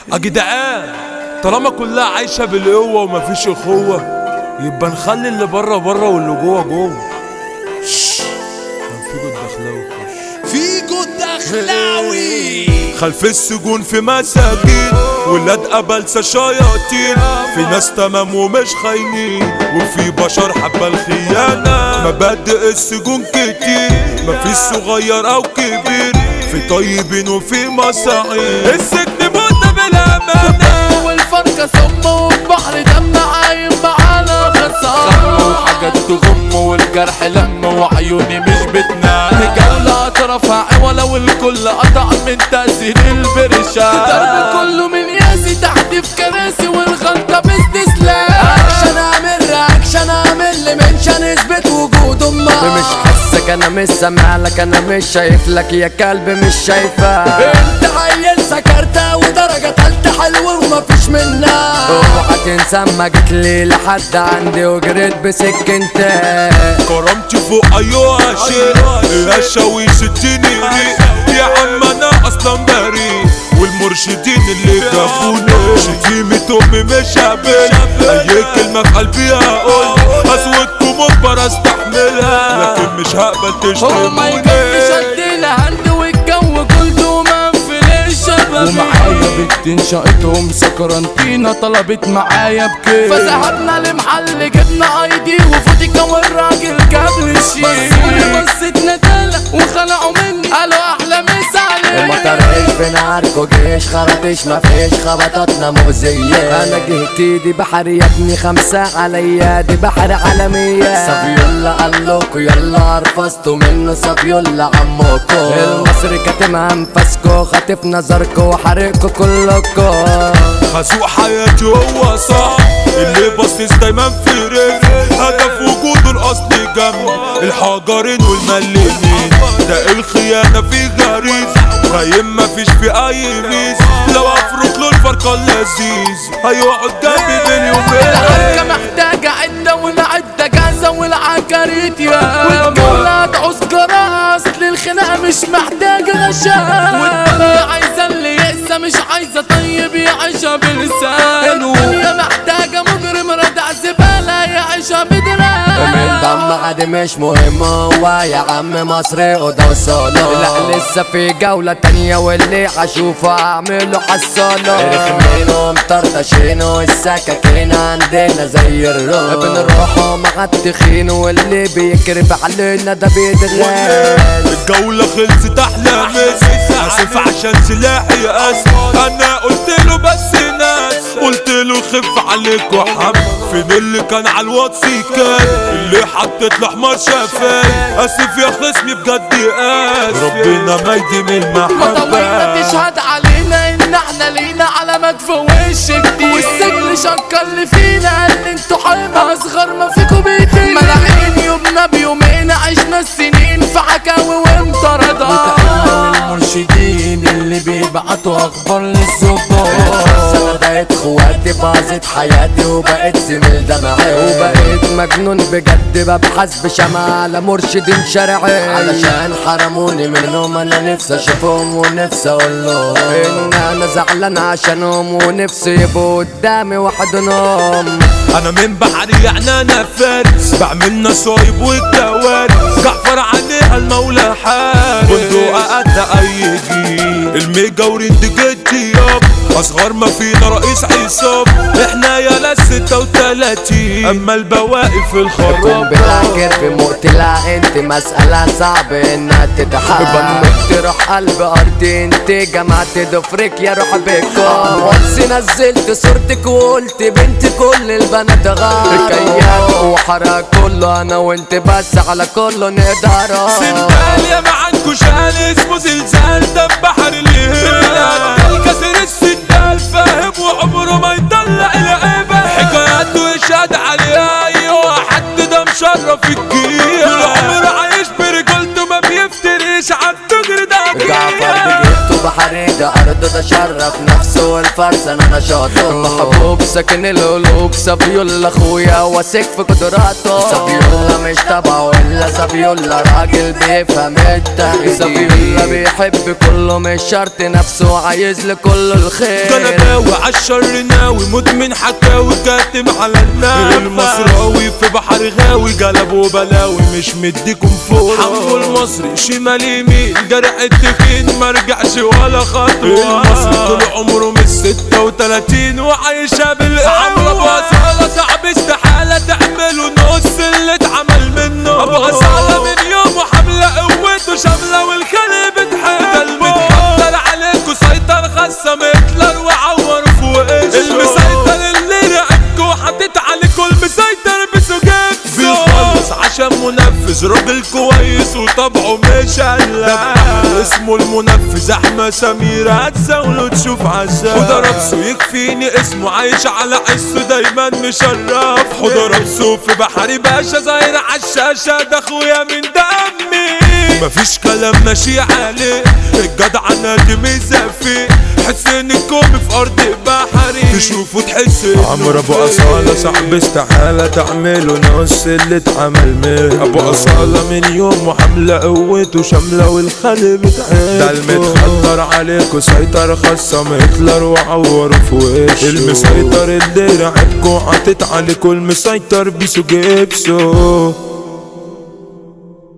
يا جدعان طالما كلها عايشة بالقوة ومفيش أخوة يبقى نخلي اللي بره بره واللي جوه جوه شش. كان في جود دخلاوي خش. فيجو الدخلاوي خلف السجون في مساجين ولاد قبلسة شياطين في ناس تمام ومش خاينين وفي بشر حبة الخيانة مبادئ السجون كتير مفيش صغير أو كبير في طيبين وفي مصاعين السجن موتة بالأمانة والفرقة سم والبحر دم عايم معانا خسارة وحاجات تغم والجرح لم وعيوني مش بتنام جولة أطرافها عوالة والكل قطع من تأثير البرشام ضرب كله من ياسي تحت في كراسي والغلطة باستسلام اكشن اعمل رياكشن اعمل منشن اثبت وجود امك مش حاسك انا مش سامع لك انا مش شايف لك يا كلب مش شايفك انت عيل سكرت ودرجة تالتة حلوة ومفيش منها اوعى تنسى اما جيت لي لحد عندي وجريت بسكنتك كرامتي فوق ايوه شيء يا شاويش اديني ريق يا عم انا اصلا بريء والمرشدين اللي جابوني شتيمة امي مش هبل اي كلمة في قلبي هقول اسودكم مجبر استحملها لكن مش هقبل هو ما يكفي تشتموني شدينا هند والجو كله منفل الشباب ومعايا بنت شقتهم سكرانتينا طلبت معايا بكيف فسحبنا لمحل جبنا ايدي وفوتيكا والراجل جاب لي شيء بس بصيت ندالة وخلعوا مني قالوا احلى مسا المطر عليك في ناركو جيش خرطش مفيش خبطاتنا مؤذية انا جهت ايدي بحر يا ابني خمسة عليا دي بحر عالمية صفيولا قالوكوا يلا ارفستوا منه صفيولا عموكو المصري كاتم انفاسكو خاطف نظركو وحرقكو كلكو خازوق حياتي هو صح اللي باصص دايما في رجل هدف وجوده الاصلي جنب الحجرين والملمين ده الخيانة في غريز خايم مفيش في اي ميز لو افرق له الفرقة اللذيذ هيقعد جنبي باليومين الحركة محتاجة عدة والعدة جاهزة والعكاريت يا والجولة تعوز جراس للخناقة مش محتاجة غشاء والدنيا عايزة اللي يقسى مش عايزة طيب يعيشها بلسان والدنيا محتاجة مجرم ردع زبالة يعيشها من بدراع دم عادي مش مهم هو يا عم مصري وده وصوله لا لسه في جولة تانية واللي هشوفه اعمله حصاله رخمين ومطرطشين والسكاكين عندنا زي الروح بنروحوا مع التخين واللي بيكرف علينا ده بيتغال الجولة خلصت احلى مس اسف عشان سلاحي اسف انا قلت له بس ناس قلت له خف عليك وحم فين اللي كان على الواتس كان اللي حطيت له حمار شفاي اسف يا خصمي بجد اسف ربنا ما يديم مطوينا المحبة تشهد علينا ان احنا لينا علامات في وش جديد والسجن شكر اللي فينا قال انتوا حرمة اصغر ما فيكوا بيتين ملاعين يومنا بيومين عشنا السنين في حكاوي وانطردات المرشدين اللي بيبعتوا اخبار للظباط انا بقيت خواتي باظت حياتي وبقيت زميل دمعي وبقيت مجنون بجد ببحث بشمع على مرشدين شرعي علشان حرموني منهم انا نفسي اشوفهم ونفسي اقول لهم ان انا زعلان عشانهم ونفسي يبقوا قدامي وحدهم انا من بحري يعني انا فارس بعمل نصايب والكوارث جعفر عليها المولى حارس بندقة قد اي جيل الميجا وريند جدي ياب اصغر ما فينا رئيس عصام احنا يا لا ستة وتلاتين اما البواقي في كون الخراب بتاكر في مقتلة انت مسألة صعب انها تتحقق بنمت روح قلب ارضي انت جمعت ضفرك يا روح بكم وانس نزلت صورتك وقلت بنت كل البنات غار كيان وحرق كله انا وانت بس على كله نقدر سندال يا معاكو شال اسمه زلزال ده بحر الهلال كسر السندال فاهم وعمره ما يطلع العيبة حكاياته يشهد عليها ايوه حد ده مشرف الجيل طول عمره عايش برجولته ما بيفتريش عالتجر ده جعفر أكيد. بجبته بحري ده ارضه ده شرف نفسه والفرسان انا شاطر محبوب ساكن القلوب سابيولا اخويا واثق في قدراته سابيولا مش تبعه الا سابيولا راجل بيفهم التهديد سابيولا بيحب كله مش شرط نفسه عايز لكله الخير جلباوي عالشر ناوي مدمن حكاوي كاتم على الناس المصراوي في بحر غاوي جلب وبلاوي مش مديكم فوق حمو المصري شمال يمين جرح التخين مرجعش ولا خطوة المصري طول عمره من ستة وتلاتين وعايشة بالقوة عمرو ابو اصالة صعب استحالة تعمله نص اللي اتعمل منه ابو اصالة من يومه حاملة قوته شاملة والخلق بتحب ده المتكتر عليكوا سيطر خصم هتلر وعور في وشه المسيطر اللي رقبكوا حطيت عليكوا المسيطر بسجاكسو بيخلص عشان منفذ راجل كويس وطبعه مش قلق اسمه المنفذ احمد سمير هتزاوله تشوف عذاب وده رقصه يكفيني اسمه عايش على عزه دايما مشرف حوده رقصه في بحري باشا ظاهر عالشاشة ده اخويا من دمي مفيش كلام ماشي عليه الجدع نادم الزفي حس انكم في ارض بحري تشوفوا تحس عمرو ابو اصالة صاحب استحالة تعمله نص اللي اتعمل منه ابو اصالة من يوم وحملة قوته شاملة والخلق بتحبه ده المتخطر عليكوا سيطر خصم هتلر وعوره في وشه المسيطر اللي رعبكوا عطت عليكوا المسيطر بيسو جيبسو